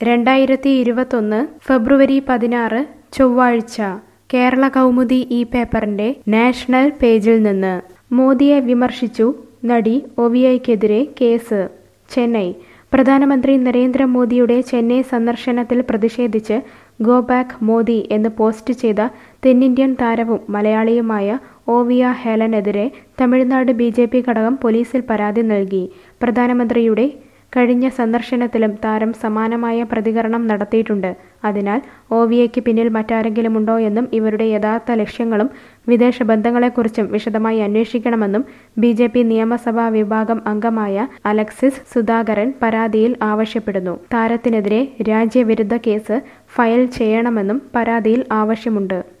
രണ്ടായിരത്തി ഇരുപത്തൊന്ന് ഫെബ്രുവരി പതിനാറ് ചൊവ്വാഴ്ച കേരള കൗമുദി ഈ പേപ്പറിന്റെ നാഷണൽ പേജിൽ നിന്ന് മോദിയെ വിമർശിച്ചു നടി ഒവിയയ്ക്കെതിരെ കേസ് ചെന്നൈ പ്രധാനമന്ത്രി നരേന്ദ്രമോദിയുടെ ചെന്നൈ സന്ദർശനത്തിൽ പ്രതിഷേധിച്ച് ഗോ ബാക്ക് മോദി എന്ന് പോസ്റ്റ് ചെയ്ത തെന്നിന്ത്യൻ താരവും മലയാളിയുമായ ഓവിയ ഹേലനെതിരെ തമിഴ്നാട് ബി ജെ പി ഘടകം പോലീസിൽ പരാതി നൽകി പ്രധാനമന്ത്രിയുടെ കഴിഞ്ഞ സന്ദർശനത്തിലും താരം സമാനമായ പ്രതികരണം നടത്തിയിട്ടുണ്ട് അതിനാൽ ഓവിയയ്ക്ക് പിന്നിൽ മറ്റാരെങ്കിലുമുണ്ടോ എന്നും ഇവരുടെ യഥാർത്ഥ ലക്ഷ്യങ്ങളും വിദേശ ബന്ധങ്ങളെക്കുറിച്ചും വിശദമായി അന്വേഷിക്കണമെന്നും ബി ജെ പി നിയമസഭാ വിഭാഗം അംഗമായ അലക്സിസ് സുധാകരൻ പരാതിയിൽ ആവശ്യപ്പെടുന്നു താരത്തിനെതിരെ രാജ്യവിരുദ്ധ കേസ് ഫയൽ ചെയ്യണമെന്നും പരാതിയിൽ ആവശ്യമുണ്ട്